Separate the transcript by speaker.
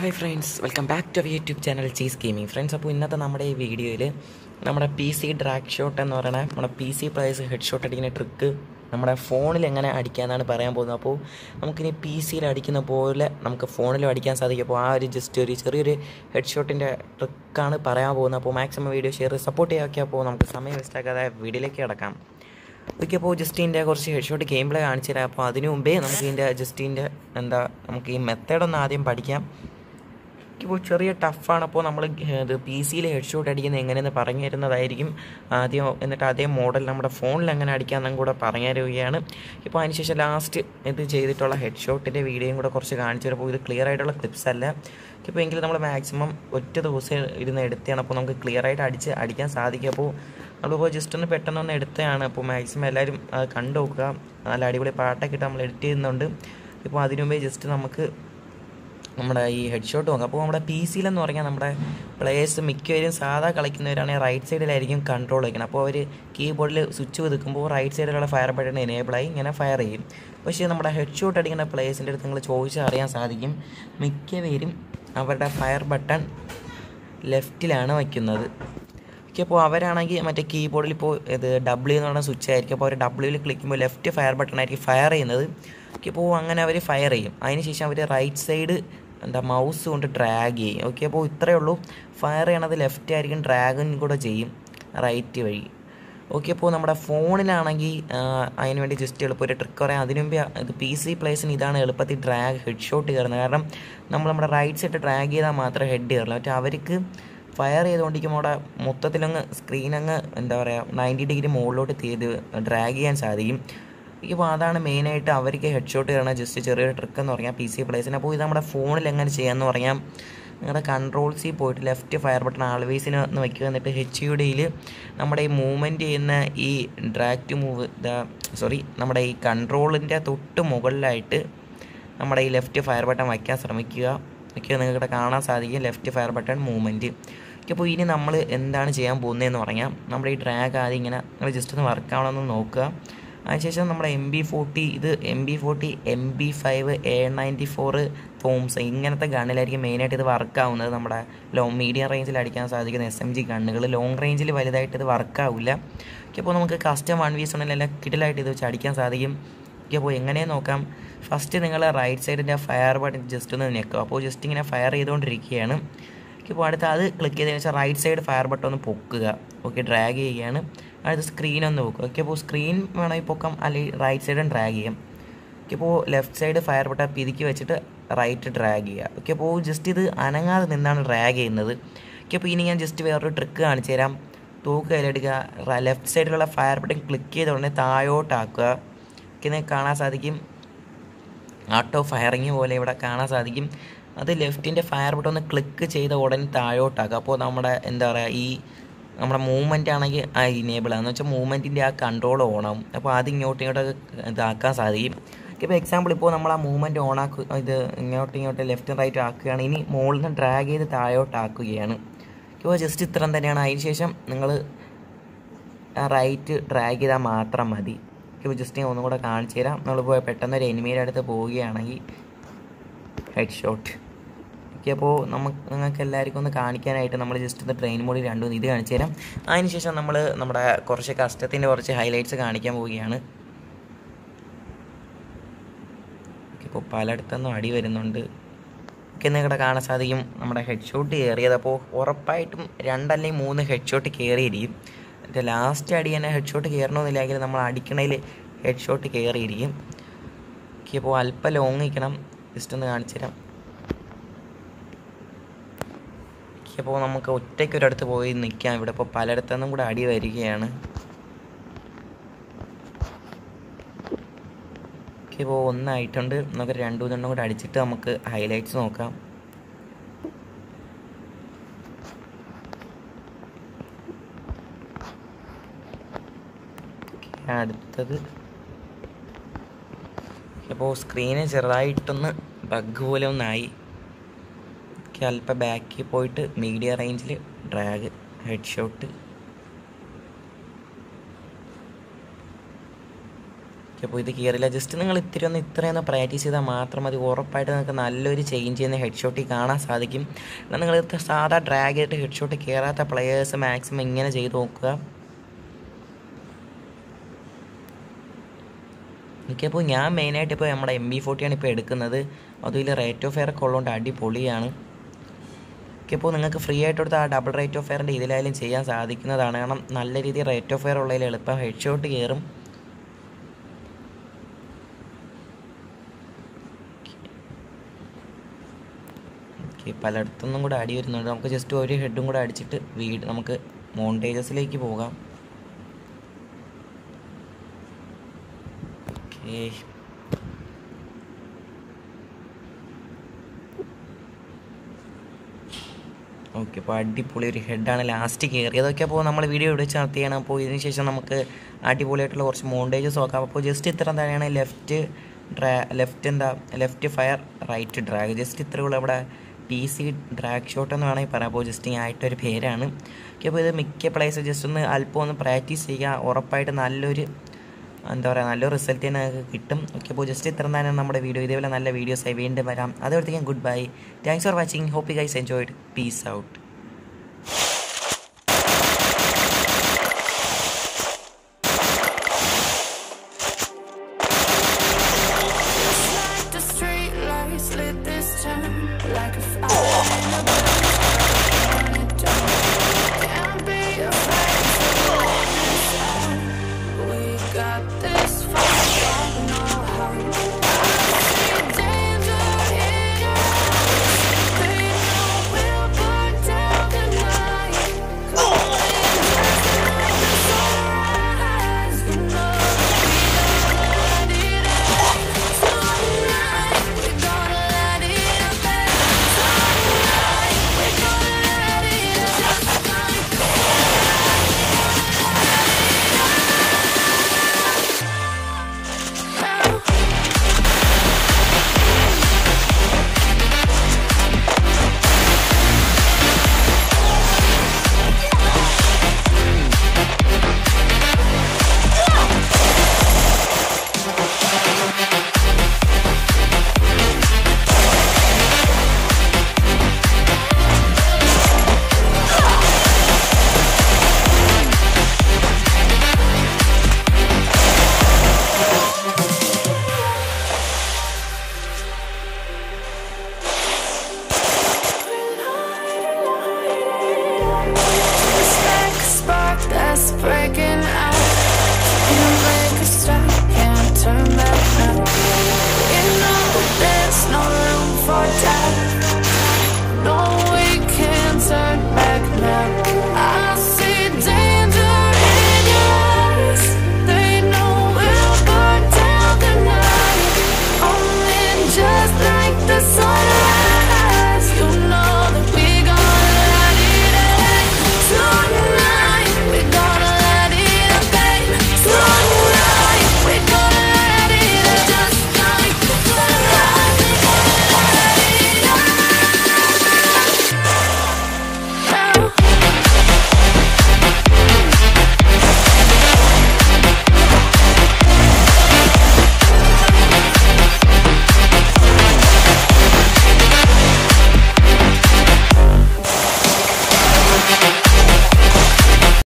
Speaker 1: hi friends welcome back to our YouTube channel cheese gaming friends അപ്പോൾ ഇന്നത്തെ നമ്മുടെ ഈ വീഡിയോയിൽ നമ്മുടെ പി സി ഡ്രാഗ് ഷോട്ട് എന്ന് പറയുന്ന നമ്മുടെ P C players head shot അടിക്കുന്ന ട്രിക്ക് നമ്മുടെ ഫോണിൽ എങ്ങനെ അടിക്കാമെന്നാണ് പറയാൻ പോകുന്നത് അപ്പോൾ നമുക്കിനി പി സിയിൽ അടിക്കുന്ന പോലെ നമുക്ക് ഫോണിലും അടിക്കാൻ സാധിക്കും അപ്പോൾ ആ ഒരു ജസ്റ്റ് ഒരു ചെറിയൊരു ഹെഡ് ഷോട്ടിൻ്റെ ട്രിക്കാണ് പറയാൻ പോകുന്നത് അപ്പോൾ മാക്സിമം വീഡിയോ ഷെയർ സപ്പോർട്ട് ചെയ്യാൻ അപ്പോൾ നമുക്ക് സമയം വേസ്റ്റ് ആക്കാതെ വീഡിയോയിലേക്ക് കിടക്കാം ഓക്കെ അപ്പോൾ ജസ്റ്റ് ഇതിൻ്റെ കുറച്ച് ഹെഡ് ഷോട്ട് ഗെയിം പ്ലേ കാണിച്ചു തരാം അപ്പോൾ അതിനു മുമ്പേ നമുക്ക് ഇതിൻ്റെ ജസ്റ്റ് ഇതിൻ്റെ എന്താ നമുക്ക് ഈ മെത്തേഡ് ഒന്ന് ആദ്യം പഠിക്കാം ഇപ്പോൾ ചെറിയ ടഫാണ് അപ്പോൾ നമ്മൾ ഇത് പി സിയിൽ ഹെഡ് ഷോട്ട് അടിക്കുന്നത് എങ്ങനെയെന്ന് പറഞ്ഞു തരുന്നതായിരിക്കും ആദ്യം എന്നിട്ട് അതേ മോഡൽ നമ്മുടെ ഫോണിൽ എങ്ങനെ അടിക്കാമെന്നും കൂടെ പറഞ്ഞു തരുകയാണ് ഇപ്പോൾ അതിനുശേഷം ലാസ്റ്റ് ഇത് ചെയ്തിട്ടുള്ള ഹെഡ് ഷോട്ടിൻ്റെ വീഡിയോയും കൂടെ കുറച്ച് കാണിച്ചു തരും അപ്പോൾ ഇത് ക്ലിയർ ആയിട്ടുള്ള ക്ലിപ്സ് അല്ല ഇപ്പോൾ എങ്കിലും നമ്മൾ മാക്സിമം ഒറ്റ ദിവസം ഇരുന്ന് എടുത്തതാണ് അപ്പോൾ നമുക്ക് ക്ലിയർ ആയിട്ട് അടിച്ച് അടിക്കാൻ സാധിക്കും അപ്പോൾ നമ്മളിപ്പോൾ ജസ്റ്റ് ഒന്ന് പെട്ടെന്ന് ഒന്ന് എടുത്തതാണ് അപ്പോൾ മാക്സിമം എല്ലാവരും അത് കണ്ടു നോക്കുക നല്ല അടിപൊളി പാട്ടൊക്കെ ഇട്ട് നമ്മൾ എഡിറ്റ് ചെയ്യുന്നുണ്ട് ഇപ്പോൾ അതിനു മുമ്പേ ജസ്റ്റ് നമുക്ക് നമ്മുടെ ഈ ഹെഡ് ഷോട്ട് നോക്കാം അപ്പോൾ നമ്മുടെ പി സിയിലെന്ന് പറഞ്ഞാൽ നമ്മുടെ പ്ലേയേഴ്സ് മിക്കവരും സാധാ കളിക്കുന്നവരാണെങ്കിൽ റൈറ്റ് സൈഡിലായിരിക്കും കൺട്രോൾ വയ്ക്കണം അപ്പോൾ അവർ കീബോർഡിൽ സ്വിച്ച് ഒതുക്കുമ്പോൾ റൈറ്റ് സൈഡിലുള്ള ഫയർ ബട്ടൺ എനേബിളായി ഇങ്ങനെ ഫയർ ചെയ്യും പക്ഷേ നമ്മുടെ ഹെഡ് ഷോട്ട് അടിക്കുന്ന പ്ലേയേഴ്സിൻ്റെ അടുത്ത് നിങ്ങൾ ചോദിച്ചാൽ അറിയാൻ സാധിക്കും മിക്കവരും അവരുടെ ഫയർ ബട്ടൺ ലെഫ്റ്റിലാണ് വയ്ക്കുന്നത് ഓക്കെ അപ്പോൾ അവരാണെങ്കിൽ മറ്റേ കീബോർഡിൽ ഇപ്പോൾ ഇത് ഡബ്ല്യു എന്ന് പറയുന്ന സ്വിച്ച് ആയിരിക്കും അപ്പോൾ അവർ ഡബ്ല്യൂയിൽ ക്ലിക്ക് ചെയ്യുമ്പോൾ ലെഫ്റ്റ് ഫയർ ബട്ടൺ ആയിരിക്കും ഫയർ ചെയ്യുന്നത് ഓക്കെ അപ്പോൾ അങ്ങനെ അവർ ഫയർ ചെയ്യും അതിനുശേഷം അവർ റൈറ്റ് സൈഡ് എന്താ മൗസ് കൊണ്ട് ഡ്രാഗ് ചെയ്യും ഓക്കെ അപ്പോൾ ഇത്രയേ ഉള്ളൂ ഫയർ ചെയ്യണത് ലെഫ്റ്റ് ആയിരിക്കും ഡ്രാഗും കൂടെ ചെയ്യും റൈറ്റ് വഴി ഓക്കെ അപ്പോൾ നമ്മുടെ ഫോണിലാണെങ്കിൽ അതിന് വേണ്ടി ജസ്റ്റ് എളുപ്പം ഒരു ട്രിക്ക് പറയാം അതിനു മുമ്പ് ഇത് പി സി പ്ലേസിന് ഇതാണ് എളുപ്പത്തിൽ ഡ്രാഗ് ഹെഡ് ഷോട്ട് കയറുന്നത് കാരണം നമ്മൾ നമ്മുടെ റൈറ്റ് സൈഡ് ഡ്രാഗ് ചെയ്താൽ മാത്രമേ ഹെഡ് കയറുള്ളൂ മറ്റേ അവർക്ക് ഫയർ ചെയ്തുകൊണ്ടിരിക്കുമ്പോൾ അവിടെ മൊത്തത്തിലങ്ങ് സ്ക്രീനങ്ങ് എന്താ പറയുക നയൻറ്റി ഡിഗ്രി മുകളിലോട്ട് ചെയ്ത് ഡ്രാഗ് ചെയ്യാൻ സാധിക്കും ഇപ്പോൾ അതാണ് മെയിനായിട്ട് അവർക്ക് ഹെഡ് ഷോട്ട് കയറണ ജസ്റ്റ് ചെറിയൊരു ട്രിക്ക് എന്ന് പറഞ്ഞാൽ പി സി പ്ലേസിന് അപ്പോൾ ഇത് നമ്മുടെ ഫോണിൽ എങ്ങനെ ചെയ്യാമെന്ന് പറഞ്ഞാൽ നിങ്ങളുടെ കൺട്രോൾസിൽ പോയിട്ട് ലെഫ്റ്റ് ഫയർ ബട്ടൺ ആൾവേസിന് ഒന്ന് വയ്ക്കുക എന്നിട്ട് എച്ച് യു ഡിയിൽ നമ്മുടെ ഈ മൂവ്മെൻറ്റ് ചെയ്യുന്ന ഈ ഡ്രാഗ് ടു മൂവ് സോറി നമ്മുടെ ഈ കൺട്രോളിൻ്റെ തൊട്ട് മുകളിലായിട്ട് നമ്മുടെ ഈ ലെഫ്റ്റ് ഫയർ ബട്ടൺ വയ്ക്കാൻ ശ്രമിക്കുക ഒക്കെ നിങ്ങൾക്കിവിടെ കാണാൻ സാധിക്കും ലെഫ്റ്റ് ഫയർ ബട്ടൺ മൂവ്മെൻറ്റ് അപ്പോൾ ഇനി നമ്മൾ എന്താണ് ചെയ്യാൻ പോകുന്നതെന്ന് പറഞ്ഞാൽ നമ്മുടെ ഈ ഡ്രാഗ് ആദ്യം ഇങ്ങനെ നിങ്ങൾ ജസ്റ്റ് ഒന്ന് വർക്ക് ആവണമെന്ന് നോക്കുക അതിനുശേഷം നമ്മുടെ എം ബി ഫോർട്ടി ഇത് M B forty M B five A ninety four തോംസ് ഇങ്ങനത്തെ ഗണ്ണിലായിരിക്കും മെയിനായിട്ട് ഇത് വർക്ക് ആവുന്നത് നമ്മുടെ ലോ മീഡിയം റേഞ്ചിൽ അടിക്കാൻ സാധിക്കുന്ന എസ് എം ജി ഗണ്ണുകൾ ലോങ് റേഞ്ചിൽ വലുതായിട്ട് ഇത് വർക്ക് ആവില്ല അപ്പോൾ നമുക്ക് കസ്റ്റം വൺ വീസ് ഉണ്ടെങ്കിൽ കിടിലായിട്ട് ഇത് വെച്ച് അടിക്കാൻ സാധിക്കും അപ്പോൾ എങ്ങനെ നോക്കാം ഫസ്റ്റ് നിങ്ങൾ റൈറ്റ് സൈഡിൻ്റെ ഫയർ ബട്ടൺ ജസ്റ്റ് ഒന്ന് ഞെക്കുക അപ്പോൾ ജസ്റ്റ് ഇങ്ങനെ ഫയർ ചെയ്തുകൊണ്ടിരിക്കുകയാണ് ഇപ്പോൾ അടുത്ത് അത് ക്ലിക്ക് ചെയ്തതിന് ശേഷം റൈറ്റ് സൈഡ് ഫയർ ബട്ടൺ ഒന്ന് പൊക്കുക ഓക്കെ ഡ്രാഗ് ചെയ്യുകയാണ് അടുത്ത് സ്ക്രീൻ ഒന്ന് പൊക്കുക ഓക്കെ അപ്പോൾ സ്ക്രീൻ വേണമെങ്കിൽ പൊക്കാം അല്ലെങ്കിൽ റൈറ്റ് സൈഡും ഡ്രാഗ് ചെയ്യാം ഓക്കെ അപ്പോൾ ലെഫ്റ്റ് സൈഡ് ഫയർ ബട്ടൺ പിതുക്കി വെച്ചിട്ട് റൈറ്റ് ഡ്രാഗ് ചെയ്യുക ഓക്കെ അപ്പോൾ ജസ്റ്റ് ഇത് അനങ്ങാതെ നിന്നാണ് ഡ്രാഗ് ചെയ്യുന്നത് ഓക്കെ അപ്പോൾ ഇനി ഞാൻ ജസ്റ്റ് വേറൊരു ട്രിക്ക് കാണിച്ചു തരാം തൂക്ക് കയ്യിലെടുക്കുക ലെഫ്റ്റ് സൈഡിലുള്ള ഫയർ ബട്ടൺ ക്ലിക്ക് ചെയ്ത ഉടനെ താഴോട്ടാക്കുക ഒക്കെ കാണാൻ സാധിക്കും ആട്ടോ ഫയറിങ് പോലെ ഇവിടെ കാണാൻ സാധിക്കും അത് ലെഫ്റ്റിൻ്റെ ഫയർ ബട്ടൺ ഒന്ന് ക്ലിക്ക് ചെയ്ത ഉടനെ താഴോട്ടാക്കുക അപ്പോൾ നമ്മുടെ എന്താ പറയുക ഈ നമ്മുടെ മൂവ്മെൻ്റ് ആണെങ്കിൽ ആ ഇനേബിൾ ആണെന്ന് വെച്ചാൽ മൂവ്മെൻറ്റിൻ്റെ ആ കൺട്രോൾ ഓണാവും അപ്പോൾ അത് ഇങ്ങോട്ടും ഇങ്ങോട്ടൊക്കെ ഇതാക്കാൻ സാധിക്കും ഇപ്പോൾ എക്സാമ്പിൾ ഇപ്പോൾ നമ്മൾ ആ മൂവ്മെൻറ്റ് ഓണാക്കുക ഇത് ഇങ്ങോട്ടും ഇങ്ങോട്ട് ലെഫ്റ്റും റൈറ്റ് ആക്കുകയാണ് ഇനി മുകളിൽ നിന്ന് ഡ്രാഗ് ചെയ്ത് താഴോട്ടാക്കുകയാണ് ഇപ്പോൾ ജസ്റ്റ് ഇത്രയും തന്നെയാണ് അതിന് ശേഷം നിങ്ങൾ റൈറ്റ് ഡ്രാഗ് ചെയ്താൽ മാത്രം മതി ഇപ്പോൾ ജസ്റ്റ് ഞാൻ ഒന്നും കൂടെ കാണിച്ചു തരാം നമ്മളിപ്പോൾ പെട്ടെന്ന് ഒരു എനിമിയുടെ അടുത്ത് പോവുകയാണെങ്കിൽ ഹെഡ് ഷോട്ട് ഓക്കെ അപ്പോൾ നമുക്ക് നിങ്ങൾക്ക് എല്ലാവർക്കും ഒന്ന് കാണിക്കാനായിട്ട് നമ്മൾ ജസ്റ്റ് ഒന്ന് ട്രെയിൻ മോഡിൽ രണ്ടും ഇത് കാണിച്ചു തരാം അതിനുശേഷം നമ്മൾ നമ്മുടെ കുറച്ച് കഷ്ടത്തിൻ്റെ കുറച്ച് ഹൈലൈറ്റ്സ് കാണിക്കാൻ പോവുകയാണ് ഇപ്പോൾ പലയിടത്തുനിന്നും അടി വരുന്നുണ്ട് ഒക്കെ നിങ്ങളുടെ കാണാൻ സാധിക്കും നമ്മുടെ ഹെഡ് ഷോട്ട് കയറിയത് അപ്പോൾ ഉറപ്പായിട്ടും രണ്ടല്ലെങ്കിൽ മൂന്ന് ഹെഡ് ഷോട്ട് കയറിയിരിക്കും എന്നിട്ട് ലാസ്റ്റ് അടി തന്നെ ഹെഡ് ഷോട്ട് കയറണമെന്നില്ലെങ്കിൽ നമ്മൾ അടിക്കണതിൽ ഹെഡ് ഷോട്ട് കയറിയിരിക്കും ഓക്കെ അപ്പോൾ അല്പം ലോങ് നിൽക്കണം ജസ്റ്റ് ഒന്ന് കാണിച്ചു തരാം അപ്പോൾ നമുക്ക് ഒറ്റയ്ക്ക് ഒരിടത്ത് പോയി നിൽക്കാം ഇവിടെ ഇപ്പോൾ പലയിടത്തുനിന്നും കൂടെ അടി വരികയാണ് ഇപ്പോൾ ഒന്നായിട്ടുണ്ട് നമുക്ക് രണ്ടു മൂന്നെണ്ണം കൂടെ അടിച്ചിട്ട് നമുക്ക് ഹൈലൈറ്റ്സ് നോക്കാം അടുത്തത് അപ്പോൾ സ്ക്രീന് ചെറുതായിട്ടൊന്ന് ബഗ് പോലെ ഒന്നായി അല്പം ബാക്കിൽ പോയിട്ട് മീഡിയ റേഞ്ചിൽ ഡ്രാഗ് ഹെഡ് ഷോട്ട് ഓക്കെ അപ്പോൾ ഇത് കയറില്ല ജസ്റ്റ് നിങ്ങൾ ഇത്തിരി ഒന്ന് ഇത്രയൊന്ന് പ്രാക്ടീസ് ചെയ്താൽ മാത്രം മതി ഉറപ്പായിട്ട് നിങ്ങൾക്ക് നല്ലൊരു ചേഞ്ച് ചെയ്യുന്ന ഹെഡ് ഷോട്ടിൽ കാണാൻ സാധിക്കും എന്നാൽ നിങ്ങൾ സാധാ ഡ്രാഗ് ചെയ്തിട്ട് ഹെഡ് ഷോട്ട് കയറാത്ത പ്ലെയേഴ്സ് മാക്സിമം ഇങ്ങനെ ചെയ്ത് നോക്കുക എനിക്കപ്പോൾ ഞാൻ മെയിനായിട്ട് ഇപ്പോൾ നമ്മുടെ എം ബി ഫോർട്ടിയാണ് ഇപ്പോൾ എടുക്കുന്നത് അതിൽ റേറ്റ് ഓഫ് ഫെയർ ഒക്കെ ഉള്ളതുകൊണ്ട് അടിപൊളിയാണ് ഇപ്പോൾ നിങ്ങൾക്ക് ഫ്രീ ആയിട്ട് കൊടുത്ത ആ ഡബിൾ റേറ്റ് ഓഫ് ഫെയറിൻ്റെ ഇതിലായാലും ചെയ്യാൻ സാധിക്കുന്നതാണ് കാരണം നല്ല രീതിയിൽ റേറ്റ് ഓഫ് ഫെയർ ഉള്ളതിൽ എളുപ്പം ഹെഡ് ഷോട്ട് കയറും ഓക്കെ പലയിടത്തുനിന്നും കൂടെ അടി വരുന്നുണ്ട് നമുക്ക് ജസ്റ്റ് ഒരു ഹെഡും കൂടെ അടിച്ചിട്ട് വീട് നമുക്ക് മോണ്ടേജസിലേക്ക് പോകാം ഓക്കെ ഓക്കെ അപ്പോൾ അടിപൊളി ഒരു ഹെഡാണ് ലാസ്റ്റ് കയറിയതൊക്കെ അപ്പോൾ നമ്മൾ വീഡിയോ ഇവിടെ വെച്ച് നടത്തിയാണ് അപ്പോൾ ഇതിന് ശേഷം നമുക്ക് അടിപൊളിയായിട്ടുള്ള കുറച്ച് മോണ്ടേജസ് നോക്കാം അപ്പോൾ ജസ്റ്റ് ഇത്ര തന്നെയാണ് ലെഫ്റ്റ് ഡ്രാ ലെഫ്റ്റ് എന്താ left fire right drag just ഇത്രയുള്ള ഇവിടെ പി സി ഡ്രാഗ് ഷോട്ട് എന്ന് വേണമെങ്കിൽ പറയാം അപ്പോൾ ജസ്റ്റ് ആയിട്ടൊരു പേരാണ് ഓക്കെ അപ്പോൾ ഇത് മിക്ക പ്ലേസ് ജസ്റ്റ് ഒന്ന് അല്പം ഒന്ന് പ്രാക്ടീസ് ചെയ്യുക ഉറപ്പായിട്ട് നല്ലൊരു എന്താ പറയുക നല്ലൊരു റിസൾട്ട് തന്നെ നിങ്ങൾക്ക് കിട്ടും ഓക്കെ അപ്പോൾ ജസ്റ്റ് ഇത്ര തന്നെ നമ്മുടെ വീഡിയോ ഇതേപോലെ നല്ല വീഡിയോസായി വീണ്ടും വരാം അതുകൊടുത്തേക്കും good bye thanks for watching hope you guys enjoyed peace out